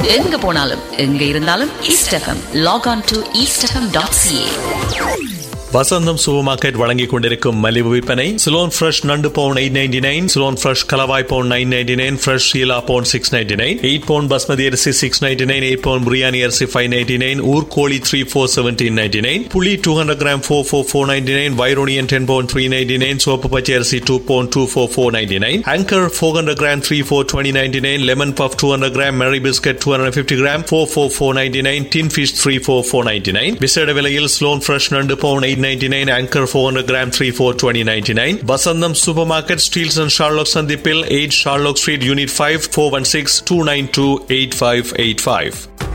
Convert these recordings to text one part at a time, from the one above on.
எங்க போனாலும் எங்க இருந்தாலும் east FM log on to east FM dot CA Vasantham super market வழங்கிக் கொண்டிருக்கும் மலிவு விற்பனை சிலோன் ஃப்ரெஷ் நண்டு pound eight ninety nine Ceylon fresh கலவாய் pound nine ninety nine fresh ஷீலா pound six ninety nine eight பவுன் பஸ்மதி அரிசி சிக்ஸ் நைன்டி நைன் எயிட் பவுன் பிரியாணி அரிசி ஃபைவ் நைன்டி நைன் ஊர் கோழி three four seventeen ninety nine புளி two hundred gram four four four ninety nine வைரோனியன் ten pound three ninety nine soap பச்சை அரிசி two pound two four four ninety nine Anchor four hundred gram three four twenty ninety nine lemon puff two hundred gram Marie biscuit two hundred fifty gram four four four ninety nine tin fish three four four ninety nine விசேட விலையில் Ceylon fresh நண்டு pound eight ninety nine Anchor four hundred gram three four twenty ninety nine Vasantham super market Steeles and Sherlock சந்திப்பில் eight Sherlock street unit five four one six two nine two eight five eight five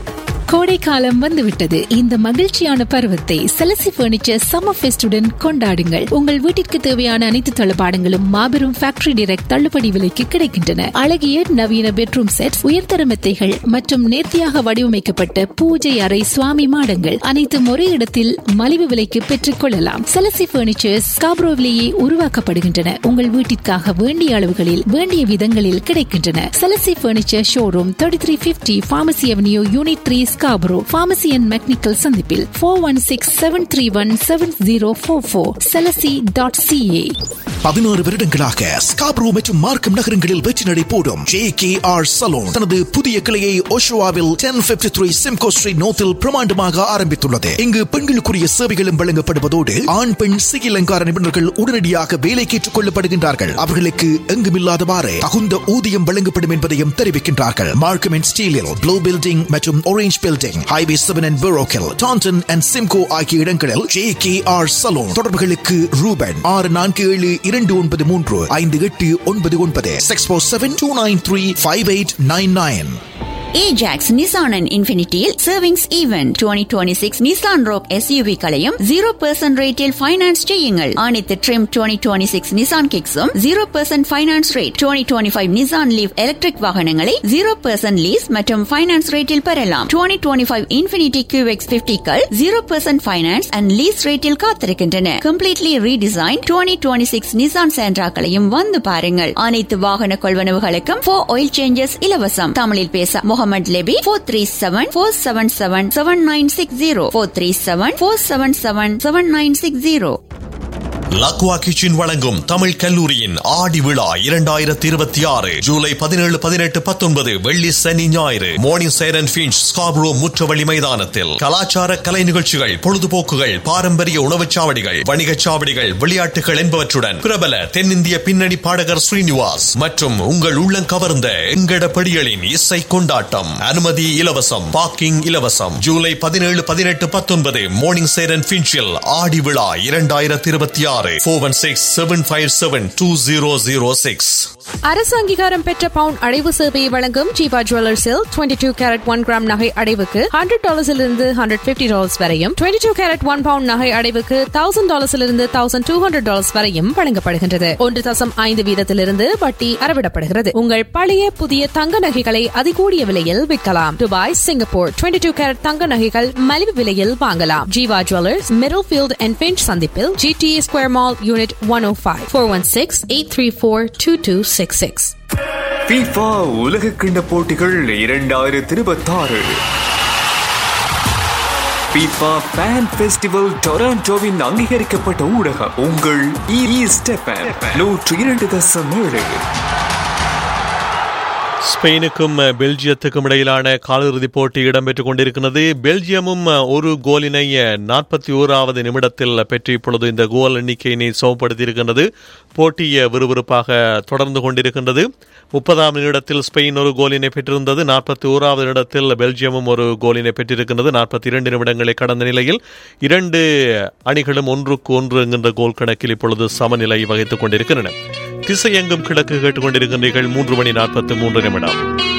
கோடை காலம் வந்துவிட்டது இந்த மகிழ்ச்சியான பருவத்தை செலசி furniture summer ஃபெஸ்டுடன் கொண்டாடுங்கள் உங்கள் வீட்டிற்கு தேவையான அனைத்து தளபாடங்களும் மாபெரும் ஃபேக்டரி டைரக்ட் தள்ளுபடி விலைக்கு கிடைக்கின்றன அழகிய நவீன பெட்ரூம் செட் உயர்தர மெத்தைகள் மற்றும் நேர்த்தியாக வடிவமைக்கப்பட்ட பூஜை அறை சுவாமி மாடங்கள் அனைத்தும் ஒரே இடத்தில் மலிவு விலைக்கு பெற்றுக் கொள்ளலாம் செலசி பர்னிச்சர்ஸ் காப்ரோவிலேயே உருவாக்கப்படுகின்றன உங்கள் வீட்டிற்காக வேண்டிய அளவுகளில் வேண்டிய விதங்களில் கிடைக்கின்றன செலசி furniture showroom thirty three fifty Pharmacy avenue unit three Scarborough Pharmacy and McNicoll சந்திப்பில் four one six seven three one seven zero four four செலசி டாட் சிஏ பதினாறு வருடங்களாக ஸ்காப்ரோ மற்றும் மார்க்கம் நகரங்களில் வெற்றி நடை போடும் ஜே கே ஆர் சலூன் தனது புதிய கிளையை ஓஷோவாவில் ten fifty three Simcoe street நோத்தில் பிரமாண்டமாக ஆரம்பித்துள்ளது இங்கு பெண்களுக்குரிய சேவைகளும் வழங்கப்படுவதோடு ஆண் பெண் சிகை அலங்கார நிபுணர்கள் உடனடியாக வேலைக்கு ஏற்றுக் கொள்ளப்படுகின்றார்கள் அவர்களுக்கு எங்குமில்லாதவாறு தகுந்த ஊதியம் வழங்கப்படும் என்பதையும் தெரிவிக்கின்றார்கள் மார்க்கம் அண்ட் ஸ்டீலில் ப்ளூ பில்டிங் மற்றும் orange building highway seven and பெரோக்கில் டான்டன் அண்ட் சிம்கோ ஆகிய இடங்களில் ஜே கே ஆர் சலூன் தொடர்புகளுக்கு ரூபன் ஆறு நான்கு ஏழு இரண்டு ஒன்பது மூன்று ஐந்து எட்டு ஒன்பது ஒன்பது six four seven two nine three five eight nine nine Ajax Nissan and இன்ஃபினிட்டியில் savings event twenty twenty six Nissan Rogue SUV களையும் ஜீரோ பர்சன்ட் ரேட்டில் ஃபைனான்ஸ் செய்யுங்கள் அனைத்து trim twenty twenty six Nissan கிக்ஸும் zero percent finance rate twenty twenty five Nissan Leaf electric வாகனங்களை zero percent lease மற்றும் finance ரேட்டில் பெறலாம் twenty twenty five Infiniti QX பிப்டிக்கள் zero percent finance and lease ரேட்டில் காத்திருக்கின்றன completely redesign twenty twenty six Nissan சேண்ட்ராக்களையும் வந்து பாருங்கள் அனைத்து வாகன கொள்வனவுகளுக்கும் ஃபோர் ஆயில் சேஞ்சஸ் இலவசம் தமிழில் பேச Mohammed Lebbe four three seven four seven seven seven nine six zero four three seven four seven seven seven nine six zero லக்வா கிச்சின் வழங்கும் தமிழ் கல்லூரியின் ஆடி விழா இரண்டாயிரத்தி இருபத்தி ஆறு ஜூலை பதினேழு பதினெட்டு பத்தொன்பது வெள்ளி சனி ஞாயிறு மோர்னிங் சைரன் பீன்ச் ஸ்காப்ரோ முற்றவழி மைதானத்தில் கலாச்சார கலை நிகழ்ச்சிகள் பொழுதுபோக்குகள் பாரம்பரிய உணவுச் சாவடிகள் வணிகச் சாவடிகள் விளையாட்டுகள் என்பவற்றுடன் பிரபல தென்னிந்திய பின்னணி பாடகர் ஸ்ரீனிவாஸ் மற்றும் உங்கள் உள்ளம் கவர்ந்த எங்கட படிகளின் இசை கொண்டாட்டம் அனுமதி இலவசம் பார்க்கிங் இலவசம் ஜூலை பதினேழு பதினெட்டு பத்தொன்பது மோர்னிங் சைரன் பீன்ச்சில் ஆடி விழா இரண்டாயிரத்தி இருபத்தி ஆறு four one six seven five seven two zero zero six அரசு அங்கீகாரம் பெற்ற பவுன் அடைவு சேவையை வழங்கும் ஜீவா ஜுவல்லர்ஸில் twenty two carat one gram நகை அடைவுக்கு ஹண்ட்ரட் டாலர்ஸிலிருந்து ஹண்ட்ரட் பிப்டி டாலர்ஸ் வரையும் twenty two carat one pound நகை அடைவுக்கு தௌசண்ட் டாலர்ஸிலிருந்து தௌசண்ட் டூ ஹண்ட்ரட் டாலர்ஸ் வரையும் வழங்கப்படுகின்றது ஒன்று தசம் ஐந்து வீதத்திலிருந்து வட்டி அறவிடப்படுகிறது உங்கள் பழைய புதிய தங்க நகைகளை அதிகூடிய விலையில் விற்கலாம் Dubai Singapore twenty two carat தங்க நகைகள் மலிவு விலையில் வாங்கலாம் Jeeva jewellers Middlefield and Finch சந்திப்பில் GTA square mall unit one O five four one six eight three four two two six six FIFA உலக கிண்ட போட்டிகள் இரண்டாயிரத்தி இருபத்தாறு FIFA ஃபேன் ஃபெஸ்டிவல் டொராண்டோவின் அங்கீகரிக்கப்பட்ட ஊடகம் உங்கள் நூற்றி இரண்டு தசம் ஏழு ஸ்பெயினுக்கும் பெல்ஜியத்துக்கும் இடையிலான காலிறுதிப் போட்டி இடம்பெற்றுக் கொண்டிருக்கிறது பெல்ஜியமும் ஒரு கோலினை நாற்பத்தி ஓராவது நிமிடத்தில் பெற்று இப்பொழுது இந்த கோல் எண்ணிக்கையினை சமப்படுத்தியிருக்கின்றது போட்டி விறுவிறுப்பாக தொடர்ந்து கொண்டிருக்கின்றது முப்பதாம் நிமிடத்தில் ஸ்பெயின் ஒரு கோலினை பெற்றிருந்தது நாற்பத்தி ஓராவது நிமிடத்தில் பெல்ஜியமும் ஒரு கோலினை பெற்றிருக்கின்றது நாற்பத்தி இரண்டு நிமிடங்களை கடந்த நிலையில் இரண்டு அணிகளும் ஒன்றுக்கு ஒன்று என்கின்ற கோல் கணக்கில் இப்பொழுது சமநிலை வகித்துக் கொண்டிருக்கின்றன திசையெங்கும் கிழக்கு கேட்டுக்கொண்டிருக்கின்றீர்கள் மூன்று மணி நாற்பத்தி மூன்று நிமிடம்